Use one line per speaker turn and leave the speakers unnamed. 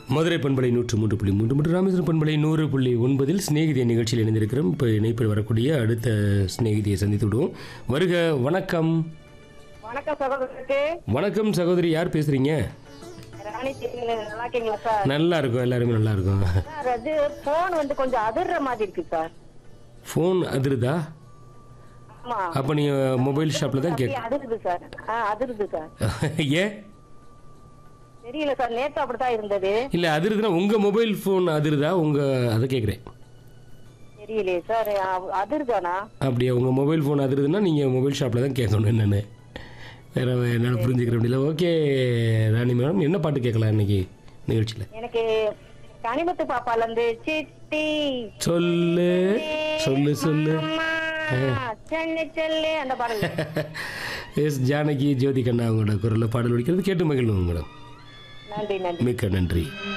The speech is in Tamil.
மதுரை பண்பலை நூற்று மூன்று புள்ளி மூன்று மற்றும் ராமேஸ்வரம் பண்பலை நூறு புள்ளி ஒன்பதில் சிநேகிதிய நிகழ்ச்சியில் இணைந்திருக்கிறோம் இப்போ இணைப்பில் வரக்கூடிய அடுத்த சிநேகிதியை சந்தித்து விடுவோம் வருக வணக்கம்
வணக்கம் சகோதரருக்கு
வணக்கம் சகோதரி யார் பேசுறீங்க
ராணி தேவியில நல்லா இருக்கீங்களா சார்
நல்லா இருக்கும் எல்லாருமே நல்லா இருக்கும்
சார் அது போன் வந்து கொஞ்சம் அதிர்ற மாதிரி இருக்கு சார்
ஃபோன் அதிருதா
ஆமா
அப்போ நீங்கள் மொபைல் ஷாப்பில் தான்
அப்படியே
கேட்க
அதிருது சார் ஆ அதிருது சார்
ஏன்
தெரியல சார் நேத்து அப்படித்தான் இருந்தது
இல்லை அதிருதுன்னா உங்கள் மொபைல் ஃபோன் அதிருதா உங்கள் அதை கேட்குறேன்
தெரியலையே சார் அ- அதிருதானா
அப்படியா உங்கள் மொபைல் ஃபோன் அதிருதுன்னா நீங்கள் மொபைல் ஷாப்பில் தான் கேட்கணும் என்னென்னு வேற என்னால் புரிஞ்சுக்கிற முடியல ஓகே ராணி மேடம் என்ன பாட்டு கேட்கலாம் இன்னைக்கு நிகழ்ச்சியில்
எனக்கு கனிமத்து பாப்பால இருந்து சிட்டி
சொல்லு சொல்லு சொல்லு
அம்மா, செல்லு செல்லு அந்த பாருங்க
எஸ் ஜானகி ஜோதி கண்ணா அவங்களோட குரலில் பாடல் ஒழிக்கிறது கேட்டு மகிழ்வோம் மேடம்
நன்றி நன்றி
மிக்க நன்றி